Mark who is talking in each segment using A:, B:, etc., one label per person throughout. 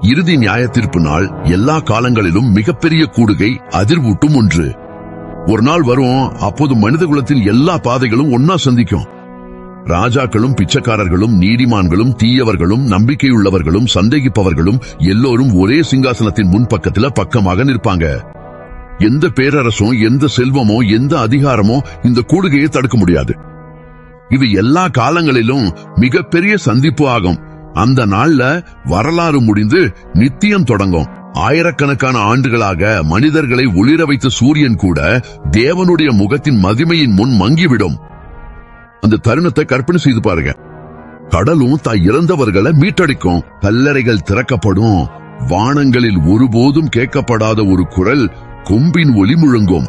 A: இறுதி நியாயத்தீர்ப்பு நாள் எல்லா காலங்களிலும் மிகப்பெரிய கூடுகை அதிர்வூட்டும் ஒன்று ஒரு நாள் வரும் அப்போது மனித குலத்தின் எல்லா பாதைகளும் ஒன்னா சந்திக்கும் ராஜாக்களும் பிச்சைக்காரர்களும் நீதிமான்களும் தீயவர்களும் நம்பிக்கையுள்ளவர்களும் சந்தேகிப்பவர்களும் எல்லோரும் ஒரே சிங்காசனத்தின் முன்பக்கத்துல பக்கமாக நிற்பாங்க எந்த பேரரசும் எந்த செல்வமோ எந்த அதிகாரமோ இந்த கூடுகையை தடுக்க முடியாது இது எல்லா காலங்களிலும் மிகப்பெரிய சந்திப்பு ஆகும் அந்த நாள்ல வரலாறு முடிந்து நித்தியம் தொடங்கும் ஆயிரக்கணக்கான ஆண்டுகளாக மனிதர்களை ஒளிர வைத்த சூரியன் கூட தேவனுடைய முகத்தின் மகிமையின் முன் மங்கிவிடும் அந்த தருணத்தை கற்பனை செய்து பாருங்க கடலும் தாய் இறந்தவர்களை மீட்டடிக்கும் கல்லறைகள் திறக்கப்படும் வானங்களில் ஒருபோதும் கேட்கப்படாத ஒரு குரல் கொம்பின் ஒலி முழங்கும்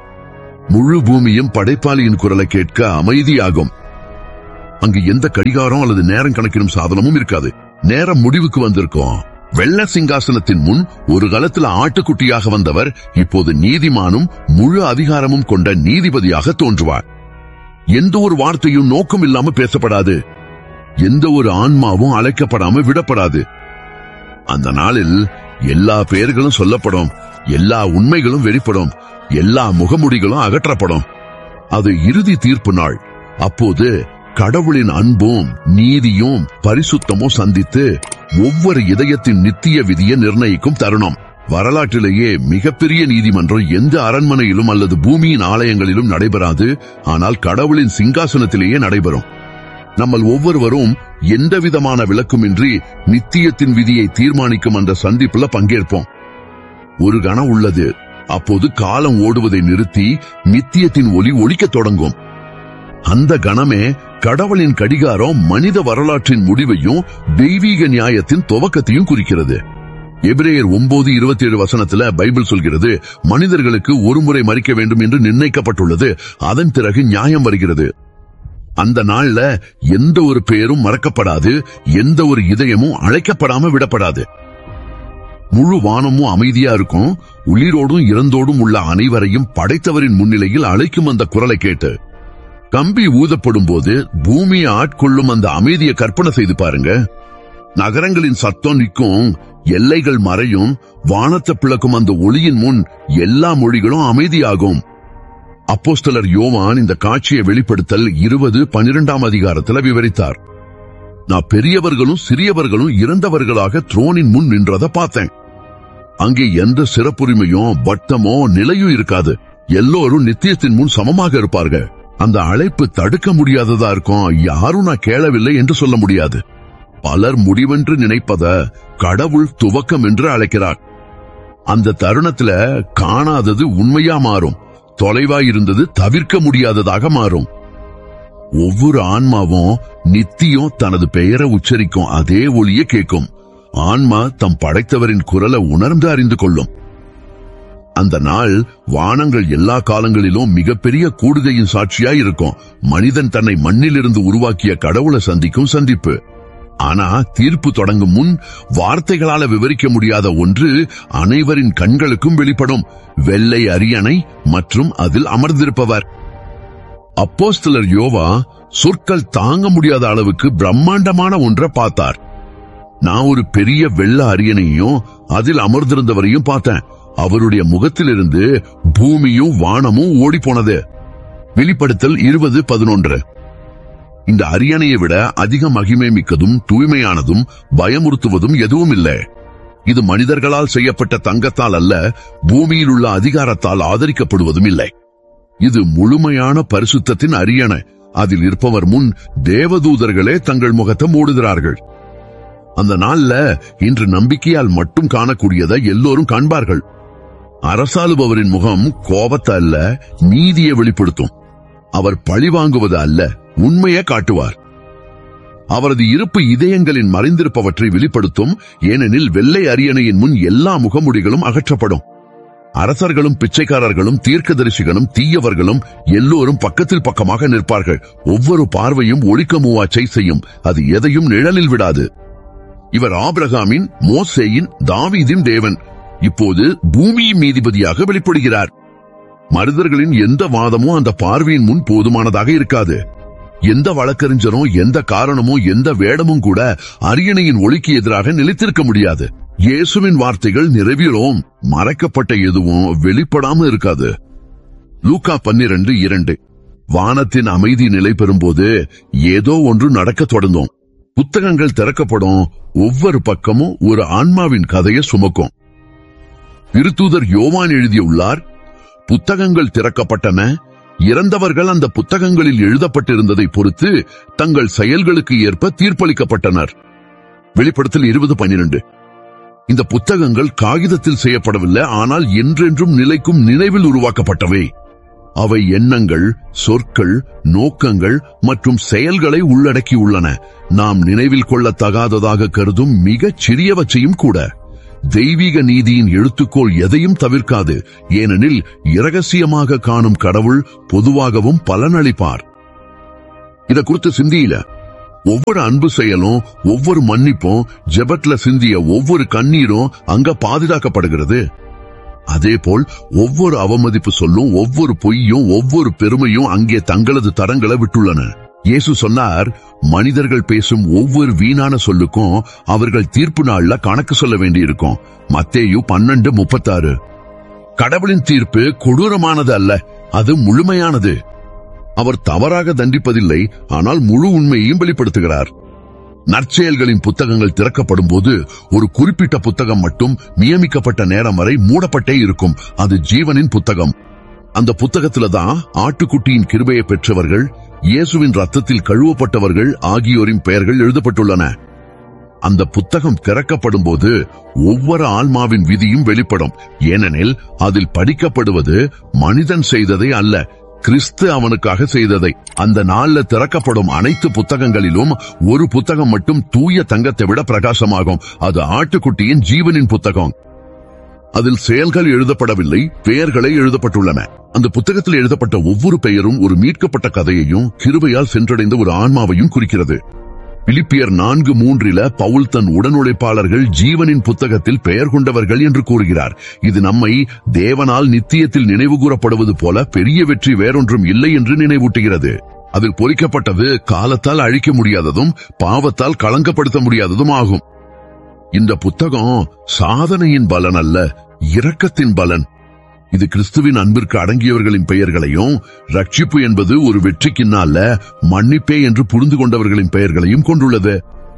A: முழு பூமியும் படைப்பாளியின் குரலை கேட்க அமைதியாகும் அங்கு எந்த கடிகாரம் அல்லது நேரம் கணக்கிடும் சாதனமும் இருக்காது நேரம் முடிவுக்கு வந்திருக்கும் வெள்ள சிங்காசனத்தின் முன் ஒரு காலத்துல ஆட்டுக்குட்டியாக வந்தவர் இப்போது நீதிமானும் முழு அதிகாரமும் கொண்ட நீதிபதியாக தோன்றுவார் எந்த ஒரு வார்த்தையும் நோக்கம் இல்லாம பேசப்படாது எந்த ஒரு ஆன்மாவும் அழைக்கப்படாம விடப்படாது அந்த நாளில் எல்லா பெயர்களும் சொல்லப்படும் எல்லா உண்மைகளும் வெளிப்படும் எல்லா முகமுடிகளும் அகற்றப்படும் அது இறுதி தீர்ப்பு நாள் அப்போது கடவுளின் அன்பும் நீதியும் பரிசுத்தமும் சந்தித்து ஒவ்வொரு இதயத்தின் நித்திய விதியை நிர்ணயிக்கும் தருணம் வரலாற்றிலேயே மிகப்பெரிய நீதிமன்றம் எந்த அரண்மனையிலும் அல்லது பூமியின் ஆலயங்களிலும் நடைபெறாது ஆனால் கடவுளின் சிங்காசனத்திலேயே நடைபெறும் நம்மள் ஒவ்வொருவரும் எந்த விதமான விளக்குமின்றி நித்தியத்தின் விதியை தீர்மானிக்கும் அந்த சந்திப்புல பங்கேற்போம் ஒரு கணம் உள்ளது அப்போது காலம் ஓடுவதை நிறுத்தி நித்தியத்தின் ஒளி ஒலிக்கத் தொடங்கும் அந்த கணமே கடவுளின் கடிகாரம் மனித வரலாற்றின் முடிவையும் தெய்வீக நியாயத்தின் துவக்கத்தையும் குறிக்கிறது எபிரேயர் ஒன்பது இருபத்தி ஏழு வசனத்துல பைபிள் சொல்கிறது மனிதர்களுக்கு ஒரு முறை மறிக்க வேண்டும் என்று நிர்ணயிக்கப்பட்டுள்ளது அதன் பிறகு நியாயம் வருகிறது அந்த நாள்ல எந்த ஒரு பெயரும் மறக்கப்படாது எந்த ஒரு இதயமும் அழைக்கப்படாம விடப்படாது முழு வானமும் அமைதியா இருக்கும் உயிரோடும் இறந்தோடும் உள்ள அனைவரையும் படைத்தவரின் முன்னிலையில் அழைக்கும் அந்த குரலை கேட்டு கம்பி ஊதப்படும் போது பூமியை ஆட்கொள்ளும் அந்த அமைதியை கற்பனை செய்து பாருங்க நகரங்களின் சத்தம் நிற்கும் எல்லைகள் மறையும் வானத்தை பிளக்கும் அந்த ஒளியின் முன் எல்லா மொழிகளும் அமைதியாகும் அப்போஸ்தலர் யோவான் இந்த காட்சியை வெளிப்படுத்தல் இருபது பனிரெண்டாம் அதிகாரத்துல விவரித்தார் நான் பெரியவர்களும் சிறியவர்களும் இறந்தவர்களாக த்ரோனின் முன் நின்றத பார்த்தேன் அங்கே எந்த சிறப்புரிமையும் வட்டமோ நிலையும் இருக்காது எல்லோரும் நித்தியத்தின் முன் சமமாக இருப்பார்கள் அந்த அழைப்பு தடுக்க முடியாததா இருக்கும் யாரும் நான் கேளவில்லை என்று சொல்ல முடியாது பலர் முடிவென்று நினைப்பத கடவுள் துவக்கம் என்று அழைக்கிறார் அந்த தருணத்துல காணாதது உண்மையா மாறும் தொலைவாய் இருந்தது தவிர்க்க முடியாததாக மாறும் ஒவ்வொரு ஆன்மாவும் நித்தியம் தனது பெயரை உச்சரிக்கும் அதே ஒளியை கேட்கும் ஆன்மா தம் படைத்தவரின் குரலை உணர்ந்து அறிந்து கொள்ளும் அந்த நாள் வானங்கள் எல்லா காலங்களிலும் மிகப்பெரிய கூடுகையின் சாட்சியாய் இருக்கும் மனிதன் தன்னை மண்ணிலிருந்து உருவாக்கிய கடவுளை சந்திக்கும் சந்திப்பு ஆனா தீர்ப்பு தொடங்கும் முன் வார்த்தைகளால விவரிக்க முடியாத ஒன்று அனைவரின் கண்களுக்கும் வெளிப்படும் வெள்ளை அரியணை மற்றும் அதில் அமர்ந்திருப்பவர் அப்போஸ்தலர் யோவா சொற்கள் தாங்க முடியாத அளவுக்கு பிரம்மாண்டமான ஒன்றை பார்த்தார் நான் ஒரு பெரிய வெள்ள அரியணையும் அதில் அமர்ந்திருந்தவரையும் பார்த்தேன் அவருடைய முகத்திலிருந்து பூமியும் வானமும் ஓடி போனது வெளிப்படுத்தல் இருபது பதினொன்று இந்த அரியணையை விட அதிக மகிமை மிக்கதும் தூய்மையானதும் பயமுறுத்துவதும் எதுவும் இல்லை இது மனிதர்களால் செய்யப்பட்ட தங்கத்தால் அல்ல பூமியில் உள்ள அதிகாரத்தால் ஆதரிக்கப்படுவதும் இல்லை இது முழுமையான பரிசுத்தத்தின் அரியணை அதில் இருப்பவர் முன் தேவதூதர்களே தங்கள் முகத்தை மூடுகிறார்கள் அந்த நாள்ல இன்று நம்பிக்கையால் மட்டும் காணக்கூடியதை எல்லோரும் காண்பார்கள் அரசாளுபவரின் முகம் கோபத்தை அல்ல நீதியை வெளிப்படுத்தும் அவர் பழிவாங்குவது அல்ல உண்மையை காட்டுவார் அவரது இருப்பு இதயங்களின் மறைந்திருப்பவற்றை வெளிப்படுத்தும் ஏனெனில் வெள்ளை அரியணையின் முன் எல்லா முகமுடிகளும் அகற்றப்படும் அரசர்களும் பிச்சைக்காரர்களும் தீர்க்கதரிசிகளும் தீயவர்களும் எல்லோரும் பக்கத்தில் பக்கமாக நிற்பார்கள் ஒவ்வொரு பார்வையும் ஒழிக்க மூவாச்சை செய்யும் அது எதையும் நிழலில் விடாது இவர் ஆபிரகாமின் மோசேயின் தாவீதின் தேவன் இப்போது பூமியின் நீதிபதியாக வெளிப்படுகிறார் மனிதர்களின் எந்த வாதமும் அந்த பார்வையின் முன் போதுமானதாக இருக்காது எந்த வழக்கறிஞரும் எந்த காரணமும் எந்த வேடமும் கூட அரியணையின் ஒளிக்கு எதிராக நிலைத்திருக்க முடியாது இயேசுவின் வார்த்தைகள் நிறைவேறும் மறைக்கப்பட்ட எதுவும் வெளிப்படாம இருக்காது லூக்கா பன்னிரண்டு இரண்டு வானத்தின் அமைதி நிலை பெறும்போது ஏதோ ஒன்று நடக்கத் தொடங்கும் புத்தகங்கள் திறக்கப்படும் ஒவ்வொரு பக்கமும் ஒரு ஆன்மாவின் கதையை சுமக்கும் திருத்தூதர் யோவான் எழுதியுள்ளார் புத்தகங்கள் திறக்கப்பட்டன இறந்தவர்கள் அந்த புத்தகங்களில் எழுதப்பட்டிருந்ததை பொறுத்து தங்கள் செயல்களுக்கு ஏற்ப தீர்ப்பளிக்கப்பட்டனர் வெளிப்படுத்தல் இருபது பன்னிரண்டு இந்த புத்தகங்கள் காகிதத்தில் செய்யப்படவில்லை ஆனால் என்றென்றும் நிலைக்கும் நினைவில் உருவாக்கப்பட்டவை அவை எண்ணங்கள் சொற்கள் நோக்கங்கள் மற்றும் செயல்களை உள்ளடக்கியுள்ளன நாம் நினைவில் கொள்ளத்தகாததாக கருதும் மிகச் சிறியவற்றையும் கூட தெய்வீக நீதியின் எழுத்துக்கோள் எதையும் தவிர்க்காது ஏனெனில் இரகசியமாக காணும் கடவுள் பொதுவாகவும் பலனளிப்பார் இத குறித்து சிந்தியில ஒவ்வொரு அன்பு செயலும் ஒவ்வொரு மன்னிப்பும் ஜெபட்ல சிந்திய ஒவ்வொரு கண்ணீரும் அங்க பாதுகாக்கப்படுகிறது அதேபோல் ஒவ்வொரு அவமதிப்பு சொல்லும் ஒவ்வொரு பொய்யும் ஒவ்வொரு பெருமையும் அங்கே தங்களது தரங்களை விட்டுள்ளன இயேசு சொன்னார் மனிதர்கள் பேசும் ஒவ்வொரு வீணான சொல்லுக்கும் அவர்கள் தீர்ப்பு நாள்ல கணக்கு சொல்ல வேண்டியிருக்கும் மத்தேயு பன்னெண்டு முப்பத்தாறு கடவுளின் தீர்ப்பு கொடூரமானது அல்ல அது முழுமையானது அவர் தவறாக தண்டிப்பதில்லை ஆனால் முழு உண்மையையும் வெளிப்படுத்துகிறார் நற்செயல்களின் புத்தகங்கள் திறக்கப்படும் போது ஒரு குறிப்பிட்ட புத்தகம் மட்டும் நியமிக்கப்பட்ட நேரம் வரை மூடப்பட்டே இருக்கும் அது ஜீவனின் புத்தகம் அந்த புத்தகத்துல தான் ஆட்டுக்குட்டியின் கிருபையை பெற்றவர்கள் இயேசுவின் ரத்தத்தில் கழுவப்பட்டவர்கள் ஆகியோரின் பெயர்கள் எழுதப்பட்டுள்ளன அந்த புத்தகம் திறக்கப்படும் போது ஒவ்வொரு ஆன்மாவின் விதியும் வெளிப்படும் ஏனெனில் அதில் படிக்கப்படுவது மனிதன் செய்ததை அல்ல கிறிஸ்து அவனுக்காக செய்ததை அந்த நாள்ல திறக்கப்படும் அனைத்து புத்தகங்களிலும் ஒரு புத்தகம் மட்டும் தூய தங்கத்தை விட பிரகாசமாகும் அது ஆட்டுக்குட்டியின் ஜீவனின் புத்தகம் அதில் செயல்கள் எழுதப்படவில்லை பெயர்களே எழுதப்பட்டுள்ளன அந்த புத்தகத்தில் எழுதப்பட்ட ஒவ்வொரு பெயரும் ஒரு மீட்கப்பட்ட கதையையும் கிருபையால் சென்றடைந்த ஒரு ஆன்மாவையும் குறிக்கிறது பிலிப்பியர் நான்கு மூன்றில பவுல் தன் உடனுழைப்பாளர்கள் ஜீவனின் புத்தகத்தில் பெயர் கொண்டவர்கள் என்று கூறுகிறார் இது நம்மை தேவனால் நித்தியத்தில் நினைவு கூறப்படுவது போல பெரிய வெற்றி வேறொன்றும் இல்லை என்று நினைவூட்டுகிறது அதில் பொறிக்கப்பட்டது காலத்தால் அழிக்க முடியாததும் பாவத்தால் களங்கப்படுத்த முடியாததும் ஆகும் இந்த புத்தகம் சாதனையின் பலன் அல்ல இரக்கத்தின் பலன் இது கிறிஸ்துவின் அன்பிற்கு அடங்கியவர்களின் பெயர்களையும் ரட்சிப்பு என்பது ஒரு வெற்றிக்கின்னால மன்னிப்பே என்று புரிந்து கொண்டவர்களின் பெயர்களையும் கொண்டுள்ளது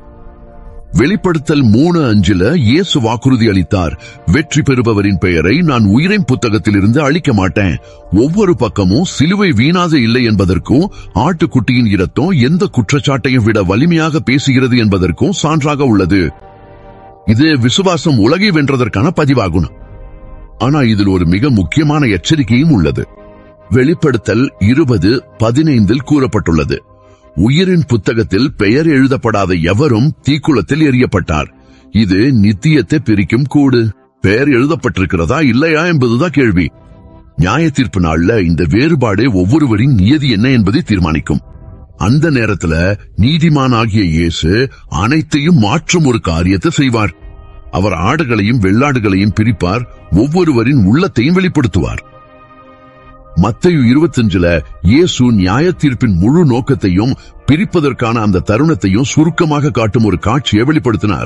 A: வெளிப்படுத்தல் மூணு அஞ்சுல இயேசு வாக்குறுதி அளித்தார் வெற்றி பெறுபவரின் பெயரை நான் உயிரின் புத்தகத்திலிருந்து அழிக்க மாட்டேன் ஒவ்வொரு பக்கமும் சிலுவை வீணாக இல்லை என்பதற்கும் ஆட்டுக்குட்டியின் இடத்தும் எந்த குற்றச்சாட்டையும் விட வலிமையாக பேசுகிறது என்பதற்கும் சான்றாக உள்ளது இது விசுவாசம் உலகை வென்றதற்கான பதிவாகும் ஆனா இதில் ஒரு மிக முக்கியமான எச்சரிக்கையும் உள்ளது வெளிப்படுத்தல் இருபது பதினைந்தில் கூறப்பட்டுள்ளது உயிரின் புத்தகத்தில் பெயர் எழுதப்படாத எவரும் தீக்குளத்தில் எறியப்பட்டார் இது நித்தியத்தை பிரிக்கும் கூடு பெயர் எழுதப்பட்டிருக்கிறதா இல்லையா என்பதுதான் கேள்வி நியாய தீர்ப்பு நாள்ல இந்த வேறுபாடு ஒவ்வொருவரின் நியதி என்ன என்பதை தீர்மானிக்கும் அந்த நேரத்துல நீதிமான் ஆகிய இயேசு அனைத்தையும் மாற்றும் ஒரு காரியத்தை செய்வார் அவர் ஆடுகளையும் வெள்ளாடுகளையும் பிரிப்பார் ஒவ்வொருவரின் உள்ளத்தையும் வெளிப்படுத்துவார் மத்தையு இருபத்தஞ்சுல இயேசு நியாய தீர்ப்பின் முழு நோக்கத்தையும் பிரிப்பதற்கான அந்த தருணத்தையும் சுருக்கமாக காட்டும் ஒரு காட்சியை வெளிப்படுத்தினார்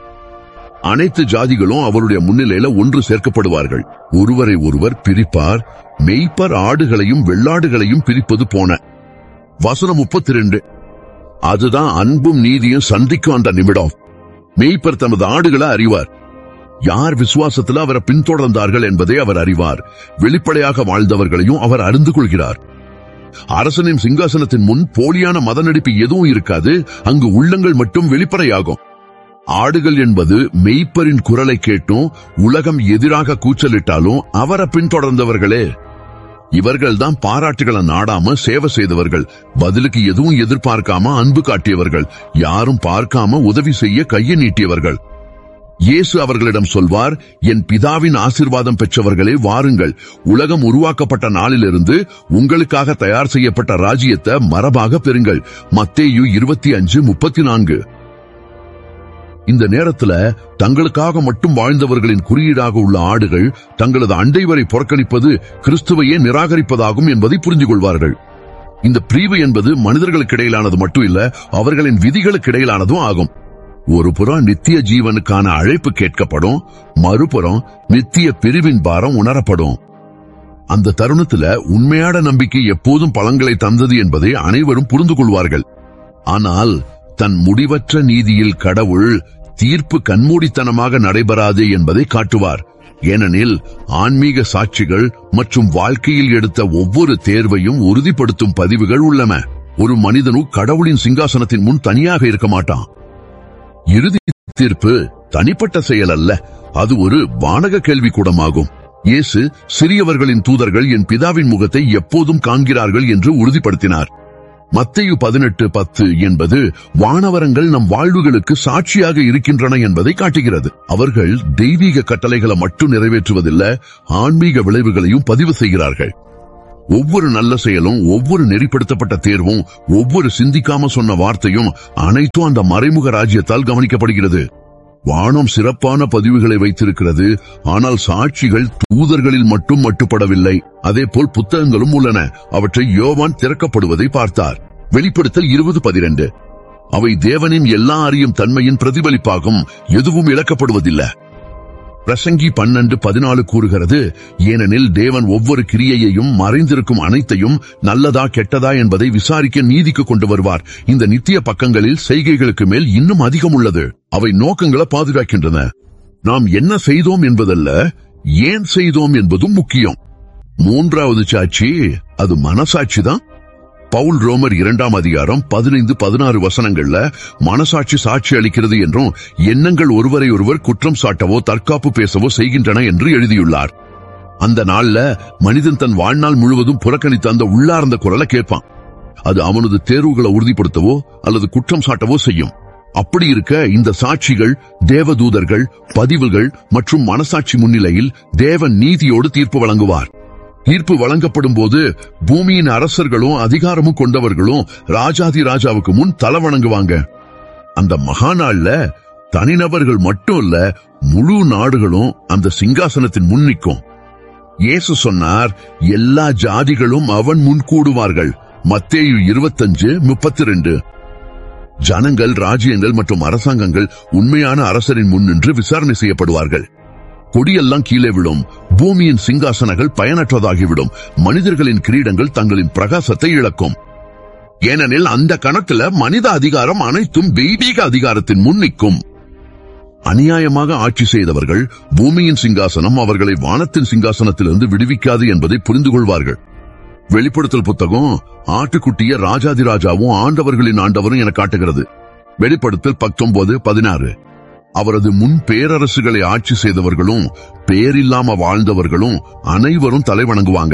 A: அனைத்து ஜாதிகளும் அவருடைய முன்னிலையில ஒன்று சேர்க்கப்படுவார்கள் ஒருவரை ஒருவர் பிரிப்பார் மெய்ப்பர் ஆடுகளையும் வெள்ளாடுகளையும் பிரிப்பது போன வசனம் முப்பத்தி ரெண்டு அதுதான் அன்பும் நீதியும் சந்திக்கும் அந்த நிமிடம் மெய்ப்பர் தமது ஆடுகளை அறிவார் யார் விசுவாசத்தில் அவரை பின்தொடர்ந்தார்கள் என்பதை அவர் அறிவார் வெளிப்படையாக வாழ்ந்தவர்களையும் அவர் அறிந்து கொள்கிறார் அரசனின் சிங்காசனத்தின் முன் போலியான மத நடிப்பு எதுவும் இருக்காது அங்கு உள்ளங்கள் மட்டும் வெளிப்படையாகும் ஆடுகள் என்பது மெய்ப்பரின் குரலை கேட்டும் உலகம் எதிராக கூச்சலிட்டாலும் அவரை பின்தொடர்ந்தவர்களே இவர்கள்தான் பாராட்டுகளை நாடாம சேவை செய்தவர்கள் பதிலுக்கு எதுவும் எதிர்பார்க்காம அன்பு காட்டியவர்கள் யாரும் பார்க்காம உதவி செய்ய கையை நீட்டியவர்கள் இயேசு அவர்களிடம் சொல்வார் என் பிதாவின் ஆசிர்வாதம் பெற்றவர்களே வாருங்கள் உலகம் உருவாக்கப்பட்ட நாளிலிருந்து உங்களுக்காக தயார் செய்யப்பட்ட ராஜ்யத்தை மரபாக பெறுங்கள் மத்தேயு இருபத்தி அஞ்சு முப்பத்தி நான்கு இந்த நேரத்துல தங்களுக்காக மட்டும் வாழ்ந்தவர்களின் குறியீடாக உள்ள ஆடுகள் தங்களது அண்டை வரை புறக்கணிப்பது கிறிஸ்துவையே நிராகரிப்பதாகும் என்பதை புரிந்து கொள்வார்கள் இந்த பிரிவு என்பது மனிதர்களுக்கு இடையிலானது மட்டும் இல்ல அவர்களின் விதிகளுக்கு இடையிலானதும் ஆகும் ஒரு புறம் நித்திய ஜீவனுக்கான அழைப்பு கேட்கப்படும் மறுபுறம் நித்திய பிரிவின் பாரம் உணரப்படும் அந்த தருணத்துல உண்மையான நம்பிக்கை எப்போதும் பலன்களை தந்தது என்பதை அனைவரும் புரிந்து கொள்வார்கள் ஆனால் தன் முடிவற்ற நீதியில் கடவுள் தீர்ப்பு கண்மூடித்தனமாக நடைபெறாது என்பதை காட்டுவார் ஏனெனில் ஆன்மீக சாட்சிகள் மற்றும் வாழ்க்கையில் எடுத்த ஒவ்வொரு தேர்வையும் உறுதிப்படுத்தும் பதிவுகள் உள்ளன ஒரு மனிதனும் கடவுளின் சிங்காசனத்தின் முன் தனியாக இருக்க மாட்டான் இறுதி தீர்ப்பு தனிப்பட்ட செயல் அல்ல அது ஒரு வானக கேள்வி கூடமாகும் இயேசு சிறியவர்களின் தூதர்கள் என் பிதாவின் முகத்தை எப்போதும் காண்கிறார்கள் என்று உறுதிப்படுத்தினார் மத்தேயு பதினெட்டு பத்து என்பது வானவரங்கள் நம் வாழ்வுகளுக்கு சாட்சியாக இருக்கின்றன என்பதை காட்டுகிறது அவர்கள் தெய்வீக கட்டளைகளை மட்டும் நிறைவேற்றுவதில்லை ஆன்மீக விளைவுகளையும் பதிவு செய்கிறார்கள் ஒவ்வொரு நல்ல செயலும் ஒவ்வொரு நெறிப்படுத்தப்பட்ட தேர்வும் ஒவ்வொரு சிந்திக்காம சொன்ன வார்த்தையும் அனைத்தும் அந்த மறைமுக ராஜ்யத்தால் கவனிக்கப்படுகிறது வானம் சிறப்பான பதிவுகளை வைத்திருக்கிறது ஆனால் சாட்சிகள் தூதர்களில் மட்டும் மட்டுப்படவில்லை அதேபோல் புத்தகங்களும் உள்ளன அவற்றை யோவான் திறக்கப்படுவதை பார்த்தார் வெளிப்படுத்தல் இருபது பதிரெண்டு அவை தேவனின் எல்லா அறியும் தன்மையின் பிரதிபலிப்பாகும் எதுவும் இழக்கப்படுவதில்லை பிரசங்கி பன்னெண்டு பதினாலு கூறுகிறது ஏனெனில் தேவன் ஒவ்வொரு கிரியையையும் மறைந்திருக்கும் அனைத்தையும் நல்லதா கெட்டதா என்பதை விசாரிக்க நீதிக்கு கொண்டு வருவார் இந்த நித்திய பக்கங்களில் செய்கைகளுக்கு மேல் இன்னும் அதிகம் உள்ளது அவை நோக்கங்களை பாதுகாக்கின்றன நாம் என்ன செய்தோம் என்பதல்ல ஏன் செய்தோம் என்பதும் முக்கியம் மூன்றாவது சாட்சி அது மனசாட்சி தான் பவுல் ரோமர் இரண்டாம் அதிகாரம் பதினைந்து பதினாறு வசனங்கள்ல மனசாட்சி சாட்சி அளிக்கிறது என்றும் எண்ணங்கள் ஒருவரை ஒருவர் குற்றம் சாட்டவோ தற்காப்பு பேசவோ செய்கின்றன என்று எழுதியுள்ளார் அந்த நாள்ல மனிதன் தன் வாழ்நாள் முழுவதும் புறக்கணித்த அந்த உள்ளார்ந்த குரலை கேட்பான் அது அவனது தேர்வுகளை உறுதிப்படுத்தவோ அல்லது குற்றம் சாட்டவோ செய்யும் அப்படி இருக்க இந்த சாட்சிகள் தேவதூதர்கள் பதிவுகள் மற்றும் மனசாட்சி முன்னிலையில் தேவன் நீதியோடு தீர்ப்பு வழங்குவார் தீர்ப்பு வழங்கப்படும் போது பூமியின் அரசர்களும் அதிகாரமும் கொண்டவர்களும் ராஜாதி ராஜாவுக்கு முன் தலை வணங்குவாங்க அந்த மகாநாள்ல தனிநபர்கள் மட்டும் இல்ல முழு நாடுகளும் அந்த சிங்காசனத்தின் முன் நிற்கும் இயேசு சொன்னார் எல்லா ஜாதிகளும் அவன் முன் கூடுவார்கள் மத்தேயு இருபத்தஞ்சு முப்பத்தி ரெண்டு ஜனங்கள் ராஜ்யங்கள் மற்றும் அரசாங்கங்கள் உண்மையான அரசரின் முன் நின்று விசாரணை செய்யப்படுவார்கள் கொடியெல்லாம் கீழே விழும் பூமியின் சிங்காசனங்கள் பயனற்றதாகிவிடும் மனிதர்களின் கிரீடங்கள் தங்களின் பிரகாசத்தை இழக்கும் ஏனெனில் அந்த கணத்துல மனித அதிகாரம் அனைத்தும் தெய்வீக அதிகாரத்தின் முன் நிற்கும் அநியாயமாக ஆட்சி செய்தவர்கள் பூமியின் சிங்காசனம் அவர்களை வானத்தின் சிங்காசனத்திலிருந்து விடுவிக்காது என்பதை புரிந்து கொள்வார்கள் வெளிப்படுத்தல் புத்தகம் ஆட்டுக்குட்டிய ராஜாதிராஜாவும் ஆண்டவர்களின் ஆண்டவரும் என காட்டுகிறது வெளிப்படுத்தல் பத்தொன்பது பதினாறு அவரது முன் பேரரசுகளை ஆட்சி செய்தவர்களும் பேரில்லாம வாழ்ந்தவர்களும் அனைவரும் தலை வணங்குவாங்க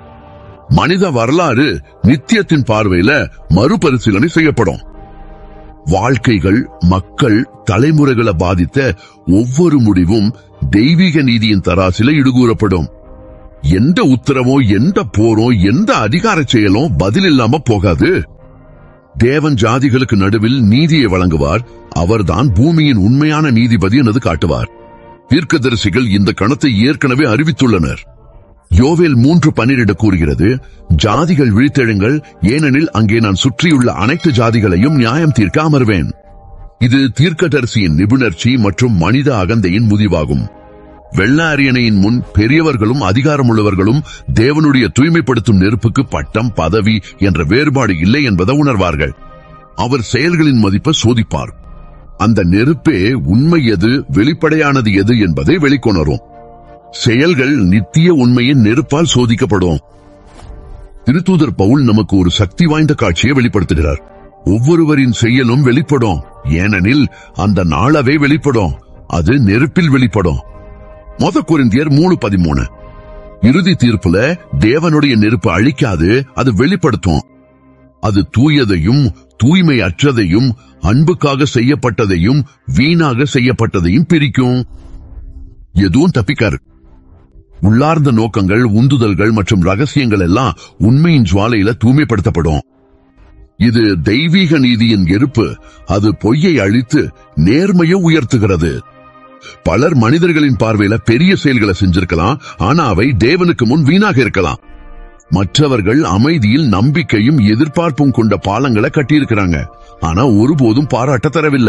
A: மனித வரலாறு நித்தியத்தின் பார்வையில மறுபரிசீலனை செய்யப்படும் வாழ்க்கைகள் மக்கள் தலைமுறைகளை பாதித்த ஒவ்வொரு முடிவும் தெய்வீக நீதியின் தராசில இடுகூறப்படும் எந்த உத்தரவோ எந்த போரோ எந்த அதிகார செயலோ பதில் இல்லாம போகாது தேவன் ஜாதிகளுக்கு நடுவில் நீதியை வழங்குவார் அவர்தான் பூமியின் உண்மையான நீதிபதி எனது காட்டுவார் தீர்க்கதரிசிகள் இந்த கணத்தை ஏற்கனவே அறிவித்துள்ளனர் யோவேல் மூன்று பன்னிரண்டு கூறுகிறது ஜாதிகள் விழித்தெழுங்கள் ஏனெனில் அங்கே நான் சுற்றியுள்ள அனைத்து ஜாதிகளையும் நியாயம் தீர்க்க அமர்வேன் இது தீர்க்கதரிசியின் நிபுணர்ச்சி மற்றும் மனித அகந்தையின் முதிவாகும் வெள்ள அரியணையின் முன் பெரியவர்களும் அதிகாரமுள்ளவர்களும் தேவனுடைய தூய்மைப்படுத்தும் நெருப்புக்கு பட்டம் பதவி என்ற வேறுபாடு இல்லை என்பதை உணர்வார்கள் அவர் செயல்களின் மதிப்பை சோதிப்பார் அந்த நெருப்பே உண்மை எது வெளிப்படையானது எது என்பதை வெளிக்கொணரும் செயல்கள் நித்திய உண்மையின் நெருப்பால் சோதிக்கப்படும் திருத்தூதர் பவுல் நமக்கு ஒரு சக்தி வாய்ந்த காட்சியை வெளிப்படுத்துகிறார் ஒவ்வொருவரின் செயலும் வெளிப்படும் ஏனெனில் அந்த நாளவே வெளிப்படும் அது நெருப்பில் வெளிப்படும் மொத குறிந்தியர் மூணு பதிமூணு இறுதி தீர்ப்புல தேவனுடைய நெருப்பு அழிக்காது அது வெளிப்படுத்தும் அது தூயதையும் தூய்மை அற்றதையும் அன்புக்காக செய்யப்பட்டதையும் வீணாக செய்யப்பட்டதையும் பிரிக்கும் எதுவும் தப்பிக்காரு உள்ளார்ந்த நோக்கங்கள் உந்துதல்கள் மற்றும் ரகசியங்கள் எல்லாம் உண்மையின் ஜுவாலையில தூய்மைப்படுத்தப்படும் இது தெய்வீக நீதியின் எருப்பு அது பொய்யை அழித்து நேர்மையை உயர்த்துகிறது பலர் மனிதர்களின் பார்வையில பெரிய செயல்களை செஞ்சிருக்கலாம் ஆனா அவை தேவனுக்கு முன் வீணாக இருக்கலாம் மற்றவர்கள் அமைதியில் நம்பிக்கையும் எதிர்பார்ப்பும் கொண்ட பாலங்களை கட்டியிருக்கிறாங்க ஆனா ஒருபோதும் பாராட்ட தரவில்லை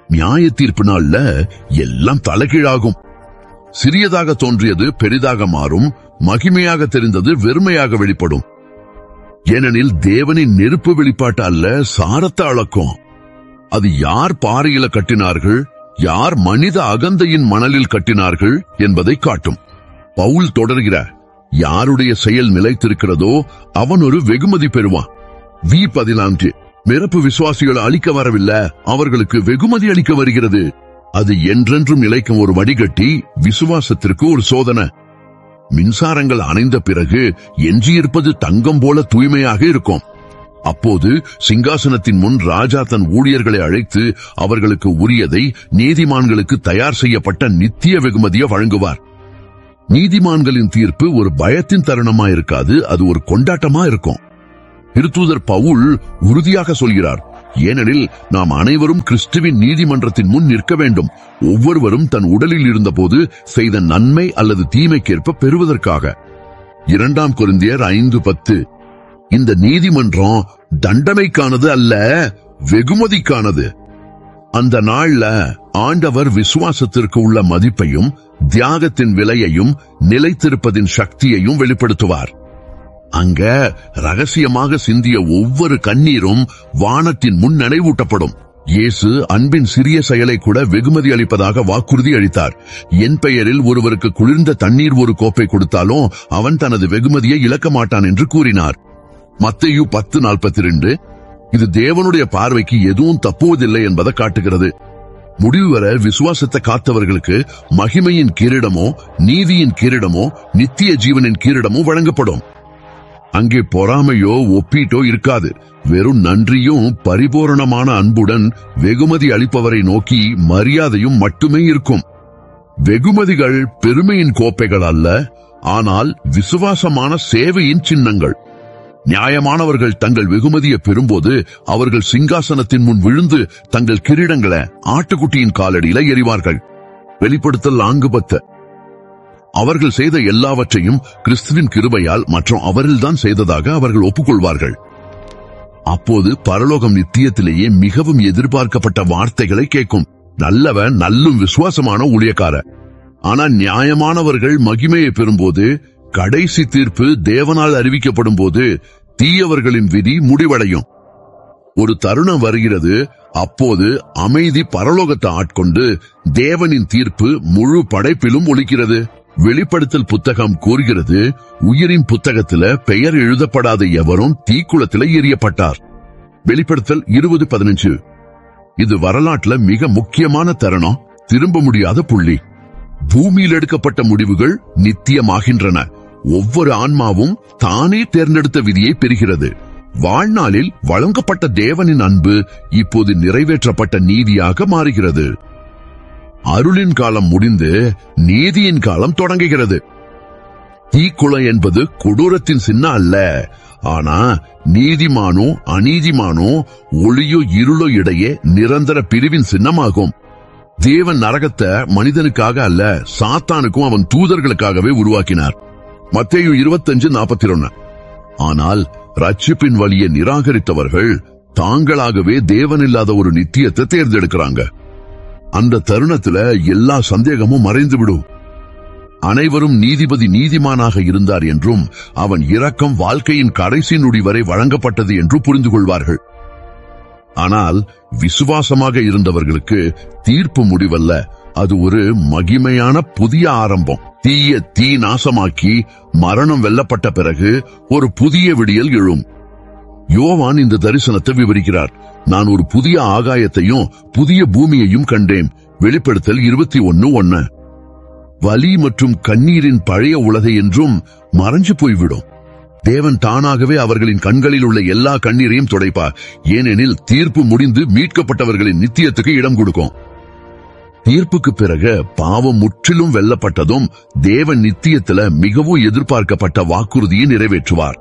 A: நியாய தீர்ப்பு நாள்ல எல்லாம் தலைகீழாகும் சிறியதாக தோன்றியது பெரிதாக மாறும் மகிமையாக தெரிந்தது வெறுமையாக வெளிப்படும் ஏனெனில் தேவனின் நெருப்பு வெளிப்பாட்டு அல்ல சாரத்தை அளக்கும் அது யார் பாறையில கட்டினார்கள் யார் மனித அகந்தையின் மணலில் கட்டினார்கள் என்பதை காட்டும் பவுல் தொடர்கிறார் யாருடைய செயல் நிலைத்திருக்கிறதோ அவன் ஒரு வெகுமதி பெறுவான் வி பதினான்கு நிரப்பு விசுவாசிகளை அளிக்க வரவில்லை அவர்களுக்கு வெகுமதி அளிக்க வருகிறது அது என்றென்றும் நிலைக்கும் ஒரு வடிகட்டி விசுவாசத்திற்கு ஒரு சோதனை மின்சாரங்கள் அணைந்த பிறகு எஞ்சியிருப்பது தங்கம் போல தூய்மையாக இருக்கும் அப்போது சிங்காசனத்தின் முன் ராஜா தன் ஊழியர்களை அழைத்து அவர்களுக்கு உரியதை நீதிமான்களுக்கு தயார் செய்யப்பட்ட நித்திய வெகுமதியை வழங்குவார் நீதிமான்களின் தீர்ப்பு ஒரு பயத்தின் தருணமா இருக்காது அது ஒரு கொண்டாட்டமா இருக்கும் திருத்தூதர் பவுல் உறுதியாக சொல்கிறார் ஏனெனில் நாம் அனைவரும் கிறிஸ்துவின் நீதிமன்றத்தின் முன் நிற்க வேண்டும் ஒவ்வொருவரும் தன் உடலில் இருந்தபோது செய்த நன்மை அல்லது தீமைக்கேற்ப பெறுவதற்காக இரண்டாம் கொரிந்தியர் ஐந்து பத்து இந்த நீதிமன்றம் தண்டனைக்கானது அல்ல வெகுமதிக்கானது அந்த நாள்ல ஆண்டவர் விசுவாசத்திற்கு உள்ள மதிப்பையும் தியாகத்தின் விலையையும் நிலைத்திருப்பதின் சக்தியையும் வெளிப்படுத்துவார் அங்க ரகசியமாக சிந்திய ஒவ்வொரு கண்ணீரும் வானத்தின் முன் நினைவூட்டப்படும் இயேசு அன்பின் சிறிய செயலை கூட வெகுமதி அளிப்பதாக வாக்குறுதி அளித்தார் என் பெயரில் ஒருவருக்கு குளிர்ந்த தண்ணீர் ஒரு கோப்பை கொடுத்தாலும் அவன் தனது வெகுமதியை இழக்க மாட்டான் என்று கூறினார் மத்தையு பத்து நாற்பத்தி ரெண்டு இது தேவனுடைய பார்வைக்கு எதுவும் தப்புவதில்லை என்பதை காட்டுகிறது முடிவு வர விசுவாசத்தை காத்தவர்களுக்கு மகிமையின் கிரீடமோ நீதியின் கிரீடமோ நித்திய ஜீவனின் கிரீடமோ வழங்கப்படும் அங்கே பொறாமையோ ஒப்பீட்டோ இருக்காது வெறும் நன்றியும் பரிபூரணமான அன்புடன் வெகுமதி அளிப்பவரை நோக்கி மரியாதையும் மட்டுமே இருக்கும் வெகுமதிகள் பெருமையின் கோப்பைகள் அல்ல ஆனால் விசுவாசமான சேவையின் சின்னங்கள் நியாயமானவர்கள் தங்கள் வெகுமதியை பெறும்போது அவர்கள் சிங்காசனத்தின் முன் விழுந்து தங்கள் கிரீடங்களை ஆட்டுக்குட்டியின் காலடியில எறிவார்கள் வெளிப்படுத்தல் நான்கு பத்து அவர்கள் செய்த எல்லாவற்றையும் கிறிஸ்துவின் கிருபையால் மற்றும் அவரில்தான் செய்ததாக அவர்கள் ஒப்புக்கொள்வார்கள் அப்போது பரலோகம் நித்தியத்திலேயே மிகவும் எதிர்பார்க்கப்பட்ட வார்த்தைகளை கேட்கும் நல்லவன் நல்லும் விசுவாசமான ஊழியக்கார ஆனா நியாயமானவர்கள் மகிமையை பெறும்போது கடைசி தீர்ப்பு தேவனால் அறிவிக்கப்படும் போது தீயவர்களின் விதி முடிவடையும் ஒரு தருணம் வருகிறது அப்போது அமைதி பரலோகத்தை ஆட்கொண்டு தேவனின் தீர்ப்பு முழு படைப்பிலும் ஒலிக்கிறது வெளிப்படுத்தல் புத்தகம் கூறுகிறது உயிரின் புத்தகத்தில பெயர் எழுதப்படாத எவரும் தீக்குளத்தில எரியப்பட்டார் வெளிப்படுத்தல் இருபது பதினஞ்சு இது வரலாற்றுல மிக முக்கியமான தருணம் திரும்ப முடியாத புள்ளி பூமியில் எடுக்கப்பட்ட முடிவுகள் நித்தியமாகின்றன ஒவ்வொரு ஆன்மாவும் தானே தேர்ந்தெடுத்த விதியை பெறுகிறது வாழ்நாளில் வழங்கப்பட்ட தேவனின் அன்பு இப்போது நிறைவேற்றப்பட்ட நீதியாக மாறுகிறது அருளின் காலம் முடிந்து நீதியின் காலம் தொடங்குகிறது தீக்குளம் என்பது கொடூரத்தின் சின்ன அல்ல ஆனா நீதிமானோ அநீதிமானோ ஒளியோ இருளோ இடையே நிரந்தர பிரிவின் சின்னமாகும் தேவன் நரகத்தை மனிதனுக்காக அல்ல சாத்தானுக்கும் அவன் தூதர்களுக்காகவே உருவாக்கினார் மத்தேயு இருபத்தஞ்சு நாற்பத்தி ஒன்னு ஆனால் ரட்சிப்பின் வழியை நிராகரித்தவர்கள் தாங்களாகவே தேவனில்லாத ஒரு நித்தியத்தை தேர்ந்தெடுக்கிறாங்க அந்த தருணத்துல எல்லா சந்தேகமும் மறைந்துவிடும் அனைவரும் நீதிபதி நீதிமானாக இருந்தார் என்றும் அவன் இரக்கம் வாழ்க்கையின் கடைசி நொடி வரை வழங்கப்பட்டது என்று புரிந்து கொள்வார்கள் ஆனால் விசுவாசமாக இருந்தவர்களுக்கு தீர்ப்பு முடிவல்ல அது ஒரு மகிமையான புதிய ஆரம்பம் தீய தீ நாசமாக்கி மரணம் வெல்லப்பட்ட பிறகு ஒரு புதிய விடியல் எழும் யோவான் இந்த தரிசனத்தை விவரிக்கிறார் நான் ஒரு புதிய ஆகாயத்தையும் புதிய பூமியையும் கண்டேன் வெளிப்படுத்தல் இருபத்தி ஒன்னு ஒன்னு வலி மற்றும் கண்ணீரின் பழைய உலகை என்றும் மறைஞ்சு போய்விடும் தேவன் தானாகவே அவர்களின் கண்களில் உள்ள எல்லா கண்ணீரையும் துடைப்பார் ஏனெனில் தீர்ப்பு முடிந்து மீட்கப்பட்டவர்களின் நித்தியத்துக்கு இடம் கொடுக்கும் தீர்ப்புக்கு பிறகு பாவம் முற்றிலும் வெல்லப்பட்டதும் தேவன் நித்தியத்துல மிகவும் எதிர்பார்க்கப்பட்ட வாக்குறுதியை நிறைவேற்றுவார்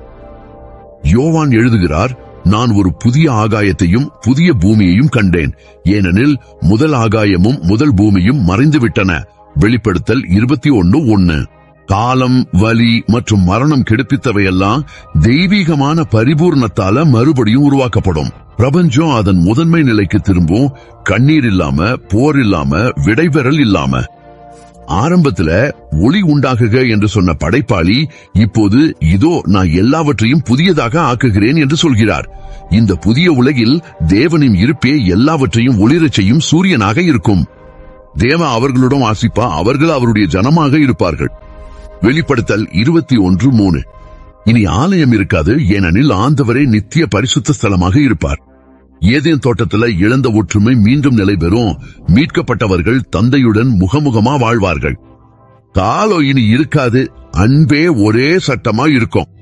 A: யோவான் எழுதுகிறார் நான் ஒரு புதிய ஆகாயத்தையும் புதிய பூமியையும் கண்டேன் ஏனெனில் முதல் ஆகாயமும் முதல் பூமியும் மறைந்துவிட்டன வெளிப்படுத்தல் இருபத்தி ஒன்னு ஒன்னு காலம் வலி மற்றும் மரணம் கெடுப்பித்தவையெல்லாம் தெய்வீகமான பரிபூர்ணத்தால மறுபடியும் உருவாக்கப்படும் பிரபஞ்சம் அதன் முதன்மை நிலைக்கு திரும்பும் கண்ணீர் இல்லாம போர் இல்லாம விடைபெறல் இல்லாம ஆரம்பத்துல ஒளி உண்டாகுக என்று சொன்ன படைப்பாளி இப்போது இதோ நான் எல்லாவற்றையும் புதியதாக ஆக்குகிறேன் என்று சொல்கிறார் இந்த புதிய உலகில் தேவனின் இருப்பே எல்லாவற்றையும் ஒளிரச் செய்யும் சூரியனாக இருக்கும் தேவ அவர்களுடன் வாசிப்பா அவர்கள் அவருடைய ஜனமாக இருப்பார்கள் வெளிப்படுத்தல் இருபத்தி ஒன்று மூணு இனி ஆலயம் இருக்காது ஏனெனில் ஆண்டவரே நித்திய பரிசுத்த ஸ்தலமாக இருப்பார் ஏதேன் தோட்டத்துல இழந்த ஒற்றுமை மீண்டும் நிலை பெறும் மீட்கப்பட்டவர்கள் தந்தையுடன் முகமுகமா வாழ்வார்கள் காலம் இனி இருக்காது அன்பே ஒரே சட்டமா இருக்கும்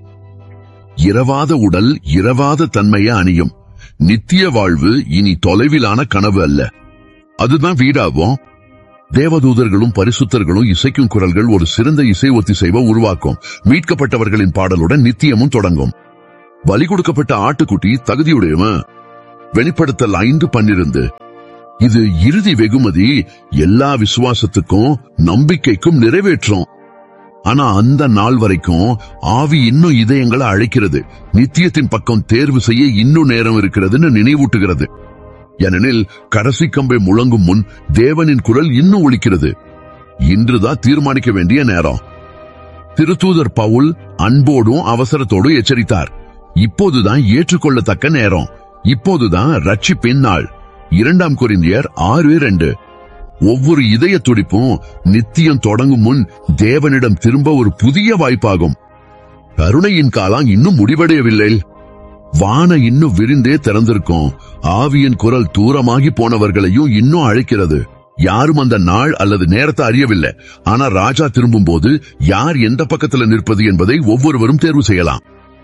A: இரவாத உடல் இரவாத தன்மையை அணியும் நித்திய வாழ்வு இனி தொலைவிலான கனவு அல்ல அதுதான் வீடாகும் தேவதூதர்களும் பரிசுத்தர்களும் இசைக்கும் குரல்கள் ஒரு சிறந்த இசை ஒத்திசைவை உருவாக்கும் மீட்கப்பட்டவர்களின் பாடலுடன் நித்தியமும் தொடங்கும் பலி கொடுக்கப்பட்ட ஆட்டுக்குட்டி தகுதியுடையவன் வெளிப்படுத்தல் ஐந்து பன்னிரண்டு இது இறுதி வெகுமதி எல்லா விசுவாசத்துக்கும் நம்பிக்கைக்கும் நிறைவேற்றும் ஆனா அந்த நாள் வரைக்கும் ஆவி இன்னும் இதயங்களை அழைக்கிறது நித்தியத்தின் பக்கம் தேர்வு செய்ய இன்னும் நேரம் இருக்கிறதுன்னு நினைவூட்டுகிறது ஏனெனில் கடைசி கம்பை முழங்கும் முன் தேவனின் குரல் இன்னும் ஒலிக்கிறது இன்றுதான் தீர்மானிக்க வேண்டிய நேரம் திருத்தூதர் பவுல் அன்போடும் அவசரத்தோடும் எச்சரித்தார் இப்போதுதான் ஏற்றுக்கொள்ளத்தக்க நேரம் இப்போதுதான் ரட்சிப்பின் நாள் இரண்டாம் கொரிந்தியர் ஆறு ரெண்டு ஒவ்வொரு இதய துடிப்பும் நித்தியம் தொடங்கும் முன் தேவனிடம் திரும்ப ஒரு புதிய வாய்ப்பாகும் கருணையின் காலம் இன்னும் முடிவடையவில்லை வான இன்னும் விரிந்தே திறந்திருக்கும் ஆவியின் குரல் தூரமாகி போனவர்களையும் இன்னும் அழைக்கிறது யாரும் அந்த நாள் அல்லது நேரத்தை அறியவில்லை ஆனா ராஜா திரும்பும் போது யார் எந்த பக்கத்துல நிற்பது என்பதை ஒவ்வொருவரும் தேர்வு செய்யலாம்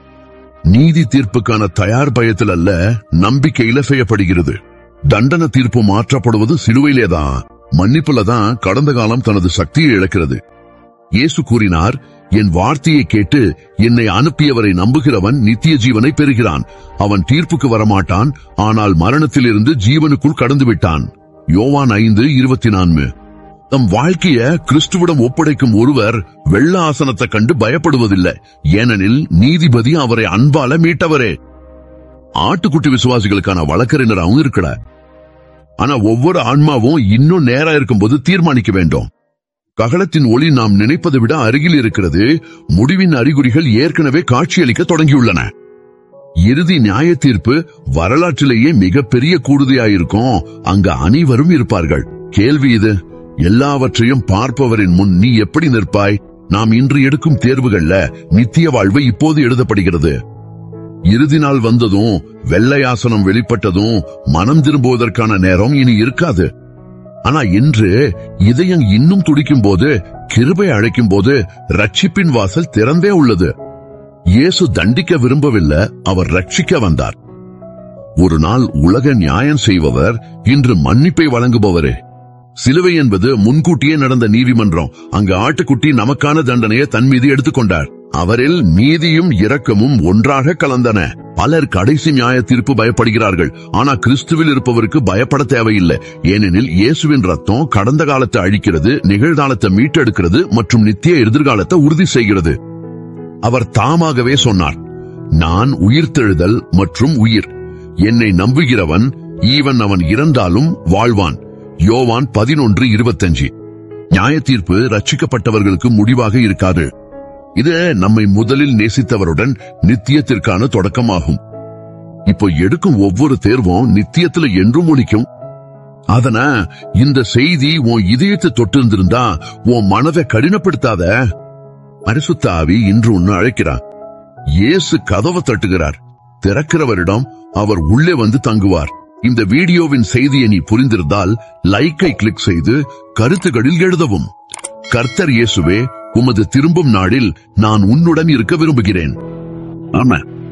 A: நீதி தீர்ப்புக்கான தயார் பயத்தில் அல்ல நம்பிக்கையில செய்யப்படுகிறது தண்டன தீர்ப்பு மாற்றப்படுவது சிலுவையிலேதான் மன்னிப்புல தான் கடந்த காலம் தனது சக்தியை இழக்கிறது இயேசு கூறினார் என் வார்த்தையை கேட்டு என்னை அனுப்பியவரை நம்புகிறவன் நித்திய ஜீவனை பெறுகிறான் அவன் தீர்ப்புக்கு வரமாட்டான் ஆனால் மரணத்திலிருந்து ஜீவனுக்குள் கடந்து விட்டான் யோவான் ஐந்து இருபத்தி நான்கு தம் வாழ்க்கைய கிறிஸ்துவிடம் ஒப்படைக்கும் ஒருவர் வெள்ள ஆசனத்தை கண்டு பயப்படுவதில்லை ஏனெனில் நீதிபதி அவரை அன்பால மீட்டவரே ஆட்டுக்குட்டி விசுவாசிகளுக்கான வழக்கறிஞராகவும் இருக்கல ஆனா ஒவ்வொரு ஆன்மாவும் இன்னும் நேரா இருக்கும்போது தீர்மானிக்க வேண்டும் ககலத்தின் ஒளி நாம் நினைப்பதை விட அருகில் இருக்கிறது முடிவின் அறிகுறிகள் ஏற்கனவே காட்சியளிக்க தொடங்கியுள்ளன இறுதி நியாய தீர்ப்பு வரலாற்றிலேயே மிகப்பெரிய கூடுதையாயிருக்கும் அங்க அனைவரும் இருப்பார்கள் கேள்வி இது எல்லாவற்றையும் பார்ப்பவரின் முன் நீ எப்படி நிற்பாய் நாம் இன்று எடுக்கும் தேர்வுகள்ல நித்திய வாழ்வு இப்போது எழுதப்படுகிறது இறுதி நாள் வந்ததும் வெள்ளையாசனம் வெளிப்பட்டதும் மனம் திரும்புவதற்கான நேரம் இனி இருக்காது ஆனா இன்று இதயம் இன்னும் துடிக்கும் போது கிருபை அழைக்கும் போது ரட்சிப்பின் வாசல் திறந்தே உள்ளது இயேசு தண்டிக்க விரும்பவில்லை அவர் ரட்சிக்க வந்தார் ஒரு நாள் உலக நியாயம் செய்பவர் இன்று மன்னிப்பை வழங்குபவரே சிலுவை என்பது முன்கூட்டியே நடந்த நீதிமன்றம் அங்கு ஆட்டுக்குட்டி நமக்கான தண்டனையை தன் மீது எடுத்துக்கொண்டார் அவரில் நீதியும் இரக்கமும் ஒன்றாக கலந்தன பலர் கடைசி நியாய தீர்ப்பு பயப்படுகிறார்கள் ஆனா கிறிஸ்துவில் இருப்பவருக்கு பயப்பட தேவையில்லை ஏனெனில் இயேசுவின் ரத்தம் கடந்த காலத்தை அழிக்கிறது நிகழ்காலத்தை மீட்டெடுக்கிறது மற்றும் நித்திய எதிர்காலத்தை உறுதி செய்கிறது அவர் தாமாகவே சொன்னார் நான் உயிர்த்தெழுதல் மற்றும் உயிர் என்னை நம்புகிறவன் ஈவன் அவன் இறந்தாலும் வாழ்வான் யோவான் பதினொன்று இருபத்தஞ்சு நியாய தீர்ப்பு ரட்சிக்கப்பட்டவர்களுக்கு முடிவாக இருக்காது இது நம்மை முதலில் நேசித்தவருடன் நித்தியத்திற்கான தொடக்கமாகும் இப்போ எடுக்கும் ஒவ்வொரு தேர்வும் நித்தியத்துல என்றும் ஒலிக்கும் அதன இந்த செய்தி உன் இதயத்தை தொட்டிருந்திருந்தா உன் மனதை கடினப்படுத்தாத பரிசுத்த ஆவி இன்று ஒன்னு அழைக்கிறார் இயேசு கதவை தட்டுகிறார் திறக்கிறவரிடம் அவர் உள்ளே வந்து தங்குவார் இந்த வீடியோவின் செய்தியை நீ புரிந்திருந்தால் லைக்கை கிளிக் செய்து கருத்துகளில் எழுதவும் கர்த்தர் இயேசுவே உமது திரும்பும் நாளில் நான் உன்னுடன் இருக்க விரும்புகிறேன் ஆமா